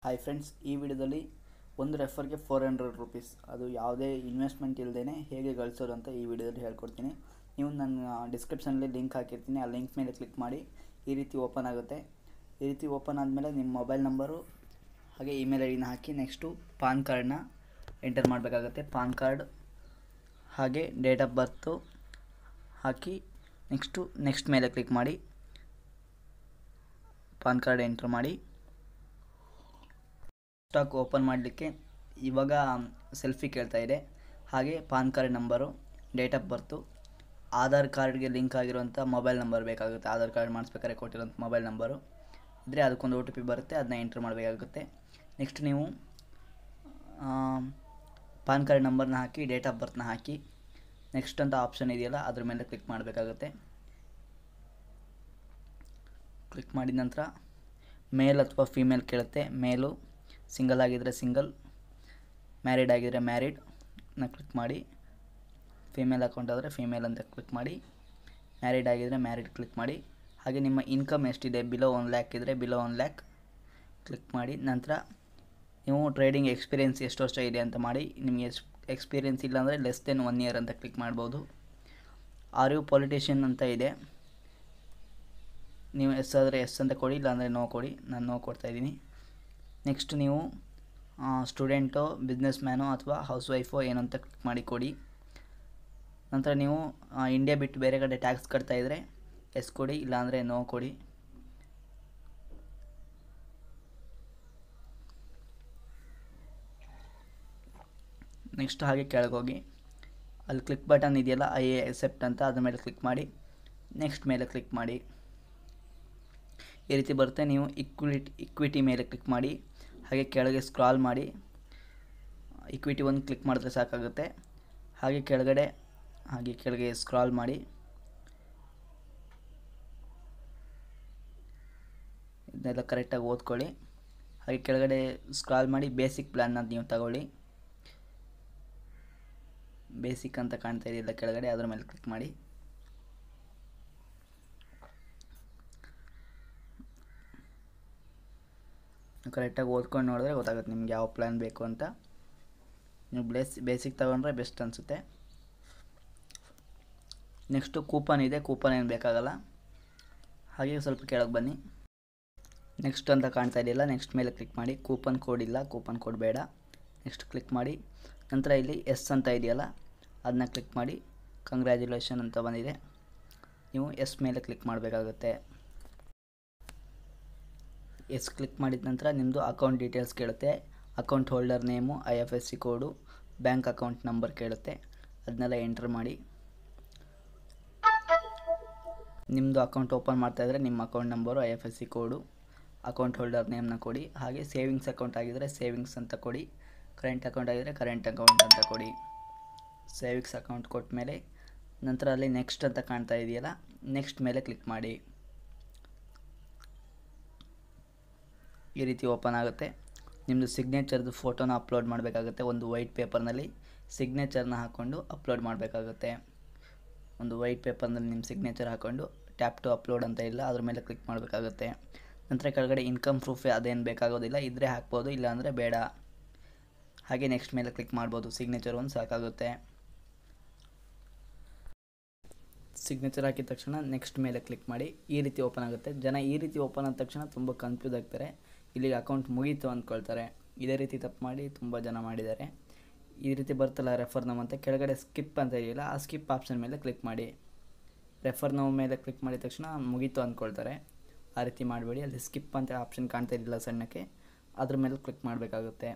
hi friends ಈ ವಿಡಿಯೋದಲ್ಲಿ ಒಂದು ರೆಫರ್ಗೆ ಫೋರ್ ಹಂಡ್ರೆಡ್ ರುಪೀಸ್ ಅದು ಯಾವುದೇ ಇನ್ವೆಸ್ಟ್ಮೆಂಟ್ ಇಲ್ಲದೇ ಹೇಗೆ ಗಳಿಸೋದು ಅಂತ ಈ ವಿಡಿಯೋದಲ್ಲಿ ಹೇಳ್ಕೊಡ್ತೀನಿ ನೀವು ನನ್ನ ಡಿಸ್ಕ್ರಿಪ್ಷನಲ್ಲಿ ಲಿಂಕ್ ಹಾಕಿರ್ತೀನಿ ಆ ಲಿಂಕ್ ಮೇಲೆ ಕ್ಲಿಕ್ ಮಾಡಿ ಈ ರೀತಿ ಓಪನ್ ಆಗುತ್ತೆ ಈ ರೀತಿ ಓಪನ್ ಆದಮೇಲೆ ನಿಮ್ಮ ಮೊಬೈಲ್ ನಂಬರು ಹಾಗೆ ಇಮೇಲ್ ಐ ಡಿನ ಹಾಕಿ ನೆಕ್ಸ್ಟು ಪಾನ್ ಕಾರ್ಡ್ನ ಎಂಟರ್ ಮಾಡಬೇಕಾಗತ್ತೆ ಪಾನ್ ಕಾರ್ಡ್ ಹಾಗೆ ಡೇಟ್ ಆಫ್ ಬರ್ತು ಹಾಕಿ ನೆಕ್ಸ್ಟು ನೆಕ್ಸ್ಟ್ ಮೇಲೆ ಕ್ಲಿಕ್ ಮಾಡಿ ಪಾನ್ ಕಾರ್ಡ್ ಎಂಟ್ರ್ ಮಾಡಿ ಸ್ಟಾಕ್ ಓಪನ್ ಮಾಡಲಿಕ್ಕೆ ಇವಾಗ ಸೆಲ್ಫಿ ಕೇಳ್ತಾ ಇದೆ ಹಾಗೆ PAN card number date of birth Aadhaar ಕಾರ್ಡ್ಗೆ ಲಿಂಕ್ ಆಗಿರುವಂಥ ಮೊಬೈಲ್ ನಂಬರ್ ಬೇಕಾಗುತ್ತೆ ಆಧಾರ್ ಕಾರ್ಡ್ ಮಾಡಿಸ್ಬೇಕಾದ್ರೆ ಕೊಟ್ಟಿರೋಂಥ ಮೊಬೈಲ್ ನಂಬರು ಇದ್ದರೆ ಅದಕ್ಕೊಂದು ಒ ಟಿ ಪಿ ಬರುತ್ತೆ ಅದನ್ನ ಎಂಟ್ರ್ ಮಾಡಬೇಕಾಗುತ್ತೆ ನೆಕ್ಸ್ಟ್ ನೀವು ಪಾನ್ ಕಾರ್ಡ್ ನಂಬರ್ನ ಹಾಕಿ ಡೇಟ್ ಆಫ್ ಬರ್ತ್ನ ಹಾಕಿ ನೆಕ್ಸ್ಟ್ ಅಂತ ಆಪ್ಷನ್ ಇದೆಯಲ್ಲ ಅದ್ರ ಮೇಲೆ ಕ್ಲಿಕ್ ಮಾಡಬೇಕಾಗುತ್ತೆ ಕ್ಲಿಕ್ ಮಾಡಿದ ನಂತರ ಮೇಲ್ ಅಥವಾ ಫಿಮೇಲ್ ಕೇಳುತ್ತೆ ಮೇಲು ಸಿಂಗಲ್ ಆಗಿದ್ದರೆ ಸಿಂಗಲ್ ಮ್ಯಾರಿಡ್ ಆಗಿದ್ದರೆ ಮ್ಯಾರಿಡ್ ನ ಕ್ಲಿಕ್ ಮಾಡಿ ಫಿಮೇಲ್ ಅಕೌಂಟ್ ಆದರೆ ಫಿಮೇಲ್ ಅಂತ ಕ್ಲಿಕ್ ಮಾಡಿ ಮ್ಯಾರಿಡ್ ಆಗಿದ್ದರೆ ಮ್ಯಾರಿಡ್ ಕ್ಲಿಕ್ ಮಾಡಿ ಹಾಗೆ ನಿಮ್ಮ ಇನ್ಕಮ್ ಎಷ್ಟಿದೆ ಬಿಲೋ ಒನ್ ಲ್ಯಾಕ್ ಇದ್ದರೆ ಬಿಲೋ ಒನ್ ಲ್ಯಾಕ್ ಕ್ಲಿಕ್ ಮಾಡಿ ನಂತರ ನೀವು ಟ್ರೇಡಿಂಗ್ ಎಕ್ಸ್ಪೀರಿಯೆನ್ಸ್ ಎಷ್ಟು ವರ್ಷ ಇದೆ ಅಂತ ಮಾಡಿ ನಿಮಗೆ ಎಸ್ ಎಕ್ಸ್ಪೀರಿಯೆನ್ಸ್ ಇಲ್ಲ ಅಂದರೆ ಲೆಸ್ ದೆನ್ ಒನ್ ಇಯರ್ ಅಂತ ಕ್ಲಿಕ್ ಮಾಡ್ಬೋದು ಆರ್ ಯು ಪೊಲಿಟಿಷಿಯನ್ ಅಂತ ಇದೆ ನೀವು ಎಸ್ ಆದರೆ ಎಸ್ ಅಂತ ಕೊಡಿ ಇಲ್ಲಾಂದರೆ ನೋ ಕೊಡಿ ನಾನು ನೋ ಕೊಡ್ತಾಯಿದ್ದೀನಿ ನೆಕ್ಸ್ಟ್ ನೀವು ಸ್ಟೂಡೆಂಟೋ ಬಿಸ್ನೆಸ್ ಮ್ಯಾನೋ ಅಥವಾ ಹೌಸ್ ವೈಫೋ ಏನು ಅಂತ ಕ್ಲಿಕ್ ಮಾಡಿ ಕೊಡಿ ನಂತರ ನೀವು ಇಂಡಿಯಾ ಬಿಟ್ಟು ಬೇರೆ ಕಡೆ ಟ್ಯಾಕ್ಸ್ ಕಟ್ತಾ ಇದ್ದರೆ ಎಸ್ ಕೊಡಿ ಇಲ್ಲಾಂದರೆ ನೋ ಕೊಡಿ ನೆಕ್ಸ್ಟ್ ಹಾಗೆ ಕೆಳಗೋಗಿ ಅಲ್ಲಿ ಕ್ಲಿಕ್ ಬಟನ್ ಇದೆಯಲ್ಲ ಐ ಎ ಎಕ್ಸೆಪ್ಟ್ ಅಂತ ಅದ್ರ ಮೇಲೆ ಕ್ಲಿಕ್ ಮಾಡಿ ನೆಕ್ಸ್ಟ್ ಮೇಲೆ ಕ್ಲಿಕ್ ಮಾಡಿ ಈ ರೀತಿ ಬರುತ್ತೆ ನೀವು ಇಕ್ವಿಟಿ ಇಕ್ವಿಟಿ ಮೇಲೆ ಕ್ಲಿಕ್ ಮಾಡಿ ಹಾಗೆ ಕೆಳಗೆ ಸ್ಕ್ರಾಲ್ ಮಾಡಿ ಇಕ್ವಿಟಿ ಒಂದು ಕ್ಲಿಕ್ ಮಾಡಿದ್ರೆ ಸಾಕಾಗುತ್ತೆ ಹಾಗೆ ಕೆಳಗಡೆ ಹಾಗೆ ಕೆಳಗೆ ಸ್ಕ್ರಾಲ್ ಮಾಡಿ ಇದನ್ನೆಲ್ಲ ಕರೆಕ್ಟಾಗಿ ಓದ್ಕೊಳ್ಳಿ ಹಾಗೆ ಕೆಳಗಡೆ ಸ್ಕ್ರಾಲ್ ಮಾಡಿ ಬೇಸಿಕ್ ಪ್ಲ್ಯಾನ್ನ ನೀವು ತಗೊಳ್ಳಿ ಬೇಸಿಕ್ ಅಂತ ಕಾಣ್ತಾ ಇದೆಯಲ್ಲ ಕೆಳಗಡೆ ಅದರ ಮೇಲೆ ಕ್ಲಿಕ್ ಮಾಡಿ ಕರೆಕ್ಟಾಗಿ ಓದ್ಕೊಂಡು ನೋಡಿದ್ರೆ ಗೊತ್ತಾಗುತ್ತೆ ನಿಮ್ಗೆ ಯಾವ ಪ್ಲ್ಯಾನ್ ಬೇಕು ಅಂತ ನೀವು ಬೇಸ್ ಬೇಸಿಕ್ ತಗೊಂಡ್ರೆ ಬೆಸ್ಟ್ ಅನಿಸುತ್ತೆ ನೆಕ್ಸ್ಟು ಕೂಪನ್ ಇದೆ ಕೂಪನ್ ಏನು ಬೇಕಾಗಲ್ಲ ಹಾಗೆ ಸ್ವಲ್ಪ ಕೆಳಗೆ ಬನ್ನಿ ನೆಕ್ಸ್ಟ್ ಅಂತ ಕಾಣ್ತಾ ಇದೆಯಲ್ಲ ನೆಕ್ಸ್ಟ್ ಮೇಲೆ ಕ್ಲಿಕ್ ಮಾಡಿ ಕೂಪನ್ ಕೋಡ್ ಇಲ್ಲ ಕೂಪನ್ ಕೋಡ್ ಬೇಡ ನೆಕ್ಸ್ಟ್ ಕ್ಲಿಕ್ ಮಾಡಿ ನಂತರ ಇಲ್ಲಿ ಎಸ್ ಅಂತ ಇದೆಯಲ್ಲ ಅದನ್ನ ಕ್ಲಿಕ್ ಮಾಡಿ ಕಂಗ್ರ್ಯಾಚುಲೇಷನ್ ಅಂತ ಬಂದಿದೆ ನೀವು ಎಸ್ ಮೇಲೆ ಕ್ಲಿಕ್ ಮಾಡಬೇಕಾಗುತ್ತೆ ಎಸ್ ಕ್ಲಿಕ್ ಮಾಡಿದ ನಂತರ ನಿಮ್ಮದು ಅಕೌಂಟ್ ಡೀಟೇಲ್ಸ್ ಕೇಳುತ್ತೆ account holder name I F S C code bank account number ಕೇಳುತ್ತೆ ಅದನ್ನೆಲ್ಲ ಎಂಟ್ರ್ ಮಾಡಿ ನಿಮ್ಮದು ಅಕೌಂಟ್ ಓಪನ್ ಮಾಡ್ತಾಯಿದ್ರೆ ನಿಮ್ಮ account number I F S C code account holder ನೇಮ್ನ ಕೊಡಿ ಹಾಗೆ ಸೇವಿಂಗ್ಸ್ ಅಕೌಂಟ್ ಆಗಿದ್ದರೆ ಸೇವಿಂಗ್ಸ್ ಅಂತ ಕೊಡಿ ಕರೆಂಟ್ ಅಕೌಂಟ್ ಆಗಿದ್ದರೆ ಕರೆಂಟ್ ಅಕೌಂಟ್ ಅಂತ ಕೊಡಿ ಸೇವಿಂಗ್ಸ್ ಅಕೌಂಟ್ ಕೊಟ್ಟ ಮೇಲೆ ನಂತರ ಅಲ್ಲಿ ನೆಕ್ಸ್ಟ್ ಅಂತ ಕಾಣ್ತಾ ಇದೆಯಲ್ಲ ನೆಕ್ಸ್ಟ್ ಮೇಲೆ ಕ್ಲಿಕ್ ಮಾಡಿ ಈ ರೀತಿ ಓಪನ್ ಆಗುತ್ತೆ ನಿಮ್ಮದು ಸಿಗ್ನೇಚರ್ದು ಫೋಟೋನ ಅಪ್ಲೋಡ್ ಮಾಡಬೇಕಾಗುತ್ತೆ ಒಂದು ವೈಟ್ ಪೇಪರ್ನಲ್ಲಿ ಸಿಗ್ನೇಚರ್ನ ಹಾಕ್ಕೊಂಡು ಅಪ್ಲೋಡ್ ಮಾಡಬೇಕಾಗುತ್ತೆ ಒಂದು ವೈಟ್ ಪೇಪರ್ನಲ್ಲಿ ನಿಮ್ಮ ಸಿಗ್ನೇಚರ್ ಹಾಕ್ಕೊಂಡು ಟ್ಯಾಪ್ ಟು ಅಪ್ಲೋಡ್ ಅಂತ ಇಲ್ಲ ಅದ್ರ ಮೇಲೆ ಕ್ಲಿಕ್ ಮಾಡಬೇಕಾಗುತ್ತೆ ನಂತರ ಕೆಳಗಡೆ ಇನ್ಕಮ್ ಪ್ರೂಫ್ ಅದೇನು ಬೇಕಾಗೋದಿಲ್ಲ ಇದ್ದರೆ ಹಾಕ್ಬೋದು ಇಲ್ಲಾಂದರೆ ಬೇಡ ಹಾಗೆ ನೆಕ್ಸ್ಟ್ ಮೇಲೆ ಕ್ಲಿಕ್ ಮಾಡ್ಬೋದು ಸಿಗ್ನೇಚರ್ ಒಂದು ಸಾಕಾಗುತ್ತೆ ಸಿಗ್ನೇಚರ್ ಹಾಕಿದ ತಕ್ಷಣ ನೆಕ್ಸ್ಟ್ ಮೇಲೆ ಕ್ಲಿಕ್ ಮಾಡಿ ಈ ರೀತಿ ಓಪನ್ ಆಗುತ್ತೆ ಜನ ಈ ರೀತಿ ಓಪನ್ ಆದ ತಕ್ಷಣ ತುಂಬ ಕನ್ಫ್ಯೂಸ್ ಆಗ್ತಾರೆ ಇಲ್ಲಿಗೆ ಅಕೌಂಟ್ ಮುಗೀತು ಅಂದ್ಕೊಳ್ತಾರೆ ಇದೇ ರೀತಿ ತಪ್ಪು ಮಾಡಿ ತುಂಬ ಜನ ಮಾಡಿದ್ದಾರೆ ಈ ರೀತಿ ಬರ್ತಲ್ಲ ರೆಫರ್ ನಮ್ ಅಂತ ಕೆಳಗಡೆ ಸ್ಕಿಪ್ ಅಂತ ಇದೆಯಲ್ಲ ಆ ಸ್ಕಿಪ್ ಆಪ್ಷನ್ ಮೇಲೆ ಕ್ಲಿಕ್ ಮಾಡಿ ರೆಫರ್ ನಮ್ ಮೇಲೆ ಕ್ಲಿಕ್ ಮಾಡಿದ ತಕ್ಷಣ ಮುಗೀತು ಅಂದ್ಕೊಳ್ತಾರೆ ಆ ರೀತಿ ಮಾಡಬೇಡಿ ಅಲ್ಲಿ ಸ್ಕಿಪ್ ಅಂತ ಆಪ್ಷನ್ ಕಾಣ್ತಾ ಇರಲಿಲ್ಲ ಸಣ್ಣಕ್ಕೆ ಅದ್ರ ಮೇಲೆ ಕ್ಲಿಕ್ ಮಾಡಬೇಕಾಗುತ್ತೆ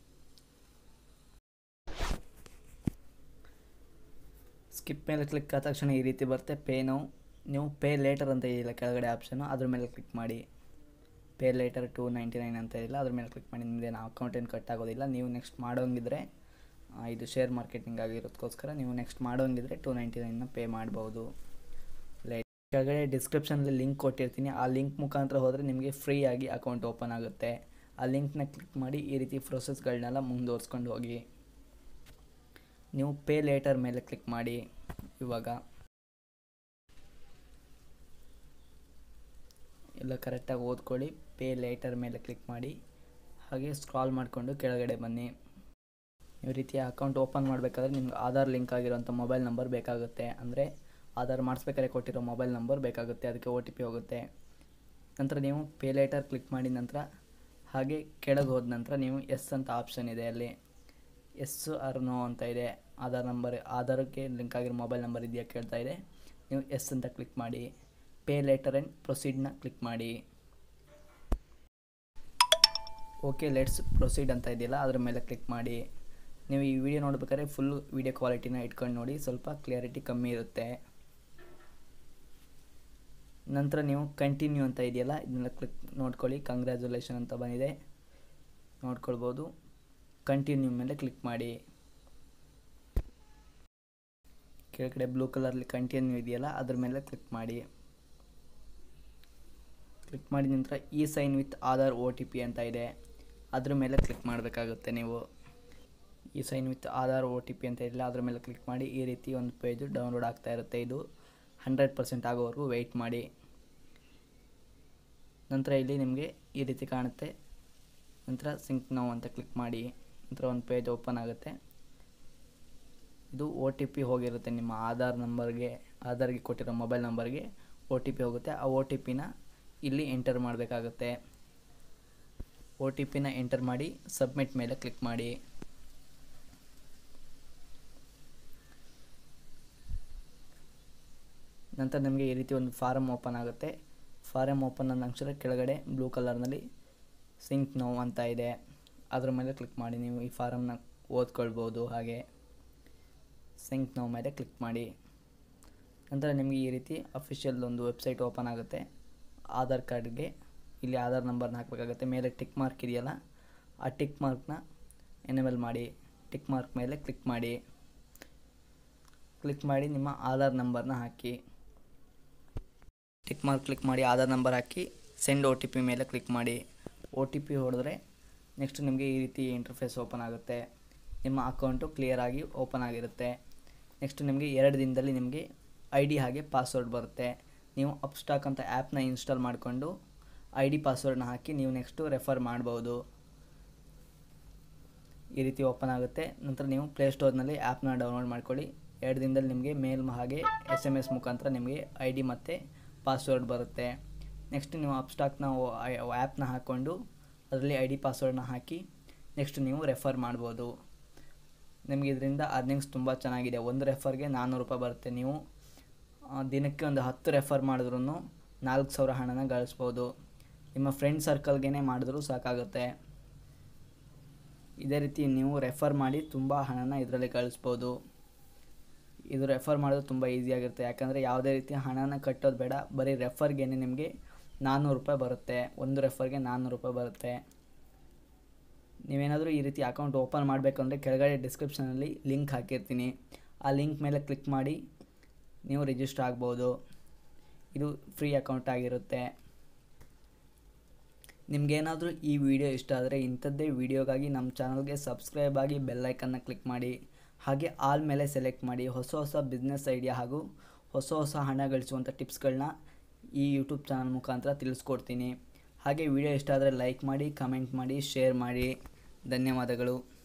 ಸ್ಕಿಪ್ ಮೇಲೆ ಕ್ಲಿಕ್ ಆದ ತಕ್ಷಣ ಈ ರೀತಿ ಬರುತ್ತೆ ಪೇ ನಾವು ನೀವು ಪೇ ಲೇಟರ್ ಅಂತ ಇದೆಯಲ್ಲ ಕೆಳಗಡೆ ಆಪ್ಷನು ಅದ್ರ ಮೇಲೆ ಕ್ಲಿಕ್ ಮಾಡಿ pay later two ninety nine ಅಂತ ಇಲ್ಲ ಅದ್ರ ಮೇಲೆ ಕ್ಲಿಕ್ ಮಾಡಿ ನಿಮ್ಮದೇನು ಅಕೌಂಟ್ ಏನು ಕಟ್ ಆಗೋದಿಲ್ಲ ನೀವು ನೆಕ್ಸ್ಟ್ ಮಾಡೋಂಗಿದ್ರೆ ಇದು ಶೇರ್ ಮಾರ್ಕೆಟಿಂಗ್ ಆಗಿರೋದಕ್ಕೋಸ್ಕರ ನೀವು ನೆಕ್ಸ್ಟ್ ಮಾಡೋಂಗಿದ್ರೆ ಟು ನೈಂಟಿ ನೈನ್ನ ಪೇ ಮಾಡ್ಬೋದು ಲೈಟ್ ಕೆಳಗಡೆ ಡಿಸ್ಕ್ರಿಪ್ಷನಲ್ಲಿ ಲಿಂಕ್ ಕೊಟ್ಟಿರ್ತೀನಿ ಆ ಲಿಂಕ್ ಮುಖಾಂತರ ಹೋದರೆ ನಿಮಗೆ ಫ್ರೀಯಾಗಿ ಅಕೌಂಟ್ ಓಪನ್ ಆಗುತ್ತೆ ಆ ಲಿಂಕ್ನ ಕ್ಲಿಕ್ ಮಾಡಿ ಈ ರೀತಿ ಪ್ರೊಸೆಸ್ಗಳನ್ನೆಲ್ಲ ಮುಂದುವರ್ಸ್ಕೊಂಡು ಹೋಗಿ ನೀವು ಪೇ ಲೇಟರ್ ಮೇಲೆ ಕ್ಲಿಕ್ ಮಾಡಿ ಇವಾಗ ಎಲ್ಲ ಕರೆಕ್ಟಾಗಿ ಓದ್ಕೊಳ್ಳಿ ಪೇ ಲೇಟರ್ ಮೇಲೆ ಕ್ಲಿಕ್ ಮಾಡಿ ಹಾಗೆ ಸ್ಕ್ರಾಲ್ ಮಾಡಿಕೊಂಡು ಕೆಳಗಡೆ ಬನ್ನಿ ಈ ರೀತಿ ಅಕೌಂಟ್ ಓಪನ್ ಮಾಡಬೇಕಾದ್ರೆ ನಿಮ್ಗೆ ಆಧಾರ್ ಲಿಂಕ್ ಆಗಿರೋಂಥ ಮೊಬೈಲ್ ನಂಬರ್ ಬೇಕಾಗುತ್ತೆ ಅಂದರೆ ಆಧಾರ್ ಮಾಡಿಸ್ಬೇಕಾದ್ರೆ ಕೊಟ್ಟಿರೋ ಮೊಬೈಲ್ ನಂಬರ್ ಬೇಕಾಗುತ್ತೆ ಅದಕ್ಕೆ ಒ ಟಿ ಪಿ ಹೋಗುತ್ತೆ ನಂತರ ನೀವು ಪೇ ಲೇಟರ್ ಕ್ಲಿಕ್ ಮಾಡಿದ ನಂತರ ಹಾಗೆ ಕೆಳಗೆ ಹೋದ ನಂತರ ನೀವು ಎಸ್ ಅಂತ ಆಪ್ಷನ್ ಇದೆ ಅಲ್ಲಿ ಎಸ್ ಆರ್ ನೋ ಅಂತ ಇದೆ ಆಧಾರ್ ನಂಬರ್ ಆಧಾರಕ್ಕೆ ಲಿಂಕ್ ಆಗಿರೋ ಮೊಬೈಲ್ ನಂಬರ್ ಇದೆಯಾ ಕೇಳ್ತಾ ಇದೆ ನೀವು ಎಸ್ ಅಂತ ಕ್ಲಿಕ್ ಮಾಡಿ ಪೇ ಲೇಟರ್ ಆ್ಯಂಡ್ ಪ್ರೊಸೀಡ್ನ ಕ್ಲಿಕ್ ಮಾಡಿ ಓಕೆ ಲೆಟ್ಸ್ ಪ್ರೊಸೀಡ್ ಅಂತ ಇದೆಯಲ್ಲ ಅದ್ರ ಮೇಲೆ ಕ್ಲಿಕ್ ಮಾಡಿ ನೀವು ಈ ವಿಡಿಯೋ ನೋಡ್ಬೇಕಾದ್ರೆ ಫುಲ್ ವಿಡಿಯೋ ಕ್ವಾಲಿಟಿನ ಇಟ್ಕೊಂಡು ನೋಡಿ ಸ್ವಲ್ಪ ಕ್ಲಿಯರಿಟಿ ಕಮ್ಮಿ ಇರುತ್ತೆ ನಂತರ ನೀವು ಕಂಟಿನ್ಯೂ ಅಂತ ಇದೆಯಲ್ಲ ಇದನ್ನೆಲ್ಲ ಕ್ಲಿಕ್ ನೋಡ್ಕೊಳ್ಳಿ ಕಂಗ್ರ್ಯಾಚುಲೇಷನ್ ಅಂತ ಬಂದಿದೆ ನೋಡ್ಕೊಳ್ಬೋದು ಕಂಟಿನ್ಯೂ ಮೇಲೆ ಕ್ಲಿಕ್ ಮಾಡಿ ಕೆಳಗಡೆ ಬ್ಲೂ ಕಲರ್ಲಿ ಕಂಟಿನ್ಯೂ ಇದೆಯಲ್ಲ ಅದ್ರ ಮೇಲೆ ಕ್ಲಿಕ್ ಮಾಡಿ ಕ್ಲಿಕ್ ಮಾಡಿದ ನಂತರ e sign with Aadhaar O T P ಅಂತ ಇದೆ ಅದ್ರ ಮೇಲೆ ಕ್ಲಿಕ್ ಮಾಡಬೇಕಾಗುತ್ತೆ ನೀವು e sign with Aadhaar O T P ಅಂತ ಇಲ್ಲ ಅದ್ರ ಮೇಲೆ ಕ್ಲಿಕ್ ಮಾಡಿ ಈ ರೀತಿ ಒಂದು ಪೇಜು ಡೌನ್ಲೋಡ್ ಆಗ್ತಾ ಇರುತ್ತೆ ಇದು ಹಂಡ್ರೆಡ್ ಪರ್ಸೆಂಟ್ ಆಗೋವರೆಗೂ ವೆಯ್ಟ್ ಮಾಡಿ ನಂತರ ಇಲ್ಲಿ ನಿಮಗೆ ಈ ರೀತಿ ಕಾಣುತ್ತೆ ನಂತರ ಸಿಂಕ್ ನೌ ಅಂತ ಕ್ಲಿಕ್ ಮಾಡಿ ನಂತರ ಒಂದು ಪೇಜ್ ಓಪನ್ ಆಗುತ್ತೆ ಇದು ಒ ಟಿ ಪಿ ಹೋಗಿರುತ್ತೆ ನಿಮ್ಮ ಆಧಾರ್ ನಂಬರ್ಗೆ ಆಧಾರ್ಗೆ ಕೊಟ್ಟಿರೋ ಮೊಬೈಲ್ ನಂಬರ್ಗೆ ಒ ಟಿ ಪಿ ಹೋಗುತ್ತೆ ಆ ಒ ಟಿ ಪಿನ ಇಲ್ಲಿ ಎಂಟರ್ ಮಾಡಬೇಕಾಗುತ್ತೆ ಒ ಟಿ ಪಿನ ಎಂಟರ್ ಮಾಡಿ ಸಬ್ಮಿಟ್ ಮೇಲೆ ಕ್ಲಿಕ್ ಮಾಡಿ ನಂತರ ನಿಮಗೆ ಈ ರೀತಿ ಒಂದು ಫಾರಮ್ ಓಪನ್ ಆಗುತ್ತೆ ಫಾರಮ್ ಓಪನ್ ಅಂದ ಅಕ್ಷರ ಕೆಳಗಡೆ ಬ್ಲೂ ಕಲರ್ನಲ್ಲಿ ಸಿಂಕ್ ನೋ ಅಂತ ಇದೆ ಅದ್ರ ಮೇಲೆ ಕ್ಲಿಕ್ ಮಾಡಿ ನೀವು ಈ ಫಾರಮ್ನ ಓದ್ಕೊಳ್ಬೋದು ಹಾಗೆ ಸಿಂಕ್ ನೋ ಮೇಲೆ ಕ್ಲಿಕ್ ಮಾಡಿ ನಂತರ ನಿಮಗೆ ಈ ರೀತಿ ಅಫಿಷಿಯಲ್ ಒಂದು ವೆಬ್ಸೈಟ್ ಓಪನ್ ಆಗುತ್ತೆ ಆಧಾರ್ ಕಾರ್ಡ್ಗೆ ಇಲ್ಲಿ ಆಧಾರ್ ನಂಬರ್ನ ಹಾಕಬೇಕಾಗುತ್ತೆ ಮೇಲೆ ಟಿಕ್ ಮಾರ್ಕ್ ಇದೆಯಲ್ಲ ಆ ಟಿಕ್ ಮಾರ್ಕ್ನ ಎನೇಬಲ್ ಮಾಡಿ ಟಿಕ್ ಮಾರ್ಕ್ ಮೇಲೆ ಕ್ಲಿಕ್ ಮಾಡಿ ಕ್ಲಿಕ್ ಮಾಡಿ ನಿಮ್ಮ ಆಧಾರ್ ನಂಬರ್ನ ಹಾಕಿ ಟಿಕ್ ಮಾರ್ಕ್ ಕ್ಲಿಕ್ ಮಾಡಿ ಆಧಾರ್ ನಂಬರ್ ಹಾಕಿ ಸೆಂಡ್ ಒ ಟಿ ಪಿ ಮೇಲೆ ಕ್ಲಿಕ್ ಮಾಡಿ ಒ ಟಿ ಪಿ ಹೊಡೆದ್ರೆ ನೆಕ್ಸ್ಟ್ ನಿಮಗೆ ಈ ರೀತಿ ಇಂಟರ್ಫೇಸ್ ಓಪನ್ ಆಗುತ್ತೆ ನಿಮ್ಮ ಅಕೌಂಟು ಕ್ಲಿಯರಾಗಿ ಓಪನ್ ಆಗಿರುತ್ತೆ ನೆಕ್ಸ್ಟ್ ನಿಮಗೆ ಎರಡು ದಿನದಲ್ಲಿ ನಿಮಗೆ ಐ ಡಿ ಹಾಗೆ ಪಾಸ್ವರ್ಡ್ ಬರುತ್ತೆ ನೀವು ಅಪ್ಸ್ಟಾಕ್ ಅಂತ ಆ್ಯಪ್ನ ಇನ್ಸ್ಟಾಲ್ ಮಾಡಿಕೊಂಡು ಐ ಡಿ ಪಾಸ್ವರ್ಡ್ನ ಹಾಕಿ ನೀವು ನೆಕ್ಸ್ಟು ರೆಫರ್ ಮಾಡ್ಬೋದು ಈ ರೀತಿ ಓಪನ್ ಆಗುತ್ತೆ ನಂತರ ನೀವು ಪ್ಲೇಸ್ಟೋರ್ನಲ್ಲಿ ಆ್ಯಪ್ನ ಡೌನ್ಲೋಡ್ ಮಾಡ್ಕೊಳ್ಳಿ ಎರಡು ದಿನದಲ್ಲಿ ನಿಮಗೆ ಮೇಲ್ ಹಾಗೆ ಎಸ್ ಎಮ್ ಎಸ್ ಮುಖಾಂತರ ನಿಮಗೆ ಐ ಡಿ ಮತ್ತು ಪಾಸ್ವರ್ಡ್ ಬರುತ್ತೆ ನೆಕ್ಸ್ಟ್ ನೀವು ಅಪ್ಸ್ಟಾಕ್ನ ಆ್ಯಪ್ನ ಹಾಕ್ಕೊಂಡು ಅದರಲ್ಲಿ ಐ ಡಿ ಪಾಸ್ವರ್ಡ್ನ ಹಾಕಿ ನೆಕ್ಸ್ಟ್ ನೀವು ರೆಫರ್ ಮಾಡ್ಬೋದು ನಿಮಗೆ ಇದರಿಂದ ಅರ್ನಿಂಗ್ಸ್ ತುಂಬ ಚೆನ್ನಾಗಿದೆ ಒಂದು ರೆಫರ್ಗೆ ನಾನ್ನೂರು ರೂಪಾಯಿ ಬರುತ್ತೆ ನೀವು ದಿನಕ್ಕೆ ಒಂದು ಹತ್ತು ರೆಫರ್ ಮಾಡಿದ್ರೂ ನಾಲ್ಕು ಸಾವಿರ ಹಣನ ಗಳಿಸ್ಬೋದು ನಿಮ್ಮ ಫ್ರೆಂಡ್ ಸರ್ಕಲ್ಗೆ ಮಾಡಿದ್ರೂ ಸಾಕಾಗುತ್ತೆ ಇದೇ ರೀತಿ ನೀವು ರೆಫರ್ ಮಾಡಿ ತುಂಬ ಹಣನ ಇದರಲ್ಲಿ ಗಳಿಸ್ಬೋದು ಇದು ರೆಫರ್ ಮಾಡೋದು ತುಂಬ ಈಸಿಯಾಗಿರುತ್ತೆ ಯಾಕಂದರೆ ಯಾವುದೇ ರೀತಿ ಹಣನ ಕಟ್ಟೋದು ಬೇಡ ಬರೀ ರೆಫರ್ಗೆ ನಿಮಗೆ ನಾನ್ನೂರು ರೂಪಾಯಿ ಬರುತ್ತೆ ಒಂದು ರೆಫರ್ಗೆ ನಾನ್ನೂರು ರೂಪಾಯಿ ಬರುತ್ತೆ ನೀವೇನಾದರೂ ಈ ರೀತಿ ಅಕೌಂಟ್ ಓಪನ್ ಮಾಡಬೇಕು ಅಂದರೆ ಕೆಳಗಡೆ ಡಿಸ್ಕ್ರಿಪ್ಷನಲ್ಲಿ ಲಿಂಕ್ ಹಾಕಿರ್ತೀನಿ ಆ ಲಿಂಕ್ ಮೇಲೆ ಕ್ಲಿಕ್ ಮಾಡಿ ನೀವು ರಿಜಿಸ್ಟರ್ ಆಗ್ಬೋದು ಇದು ಫ್ರೀ ಅಕೌಂಟ್ ಆಗಿರುತ್ತೆ ನಿಮಗೇನಾದರೂ ಈ ವಿಡಿಯೋ ಇಷ್ಟ ಆದರೆ ಇಂಥದ್ದೇ ವಿಡಿಯೋಗಾಗಿ ನಮ್ಮ ಚಾನಲ್ಗೆ ಸಬ್ಸ್ಕ್ರೈಬ್ ಆಗಿ ಬೆಲ್ಲೈಕನ್ನ ಕ್ಲಿಕ್ ಮಾಡಿ ಹಾಗೆ ಆಲ್ ಮೇಲೆ ಸೆಲೆಕ್ಟ್ ಮಾಡಿ ಹೊಸ ಹೊಸ ಬಿಸ್ನೆಸ್ ಐಡಿಯಾ ಹಾಗೂ ಹೊಸ ಹೊಸ ಹಣ ಗಳಿಸುವಂಥ ಟಿಪ್ಸ್ಗಳನ್ನ ಈ ಯೂಟ್ಯೂಬ್ ಚಾನಲ್ ಮುಖಾಂತರ ತಿಳಿಸ್ಕೊಡ್ತೀನಿ ಹಾಗೆ ವಿಡಿಯೋ ಇಷ್ಟ ಆದರೆ ಲೈಕ್ ಮಾಡಿ ಕಮೆಂಟ್ ಮಾಡಿ ಶೇರ್ ಮಾಡಿ ಧನ್ಯವಾದಗಳು